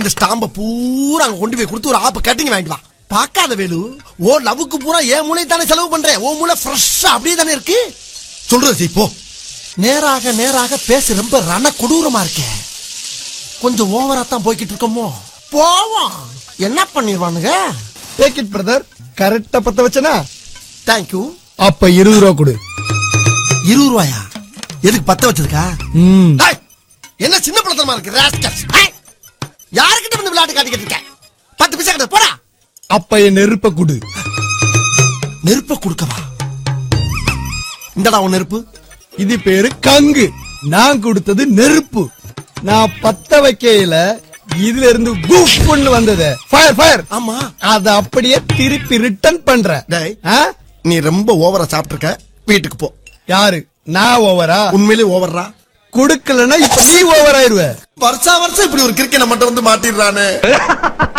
அந்த ஸ்டாம்ப பூரா அங்க கொண்டு போய் கொடுத்து ஒரு ஆப்ப கட்டிங் வாங்கிட்டு வா பார்க்காத வேலு ஓ லவ்வுக்கு பூரா என் மூளை தானே செலவு பண்றேன் ஓ மூளை ஃப்ரெஷ்ஷா அப்படியே தானே இருக்கு சொல்றது செய், போ நேராக நேராக பேச ரொம்ப ரண கொடூரமா இருக்கே கொஞ்சம் ஓவரா தான் போய்கிட்டு இருக்கோமோ போவோம் என்ன பண்ணிடுவானுங்க டேக் இட் பிரதர் கரெக்டா பத்த வச்சனா தேங்க்யூ அப்ப இருபது ரூபா கொடு இருபது ரூபாயா எதுக்கு பத்த வச்சிருக்கா ம் ஏய், என்ன சின்ன பழத்தனமா இருக்கு ராஸ்கல்ஸ் ஏய், யாருக்கிட்ட வந்து விளையாட்டு காட்டிக்கிட்டு இருக்க பத்து பைசா கிட்ட போடா அப்ப என் நெருப்ப கொடு நெருப்ப கொடுக்கவா இந்தடா உன் நெருப்பு இது பேரு கங்கு நான் கொடுத்தது நெருப்பு நான் பத்த வைக்கையில இதுல இருந்து குஃப்னு வந்தது ஃபயர் ஃபயர் ஆமா அத அப்படியே திருப்பி ரிட்டர்ன் பண்ற டேய். ஆ? நீ ரொம்ப ஓவரா சாப்பிட்டிருக்க வீட்டுக்கு போ யாரு நான் ஓவரா உண்மையிலே ஓவர்ரா கொடுக்கலன்னா இப்ப நீ ஓவர் ஆயிருவ வருஷா வருஷம் இப்படி ஒரு கிரிக்கெட் மட்டும் வந்து மாட்டிடுறானே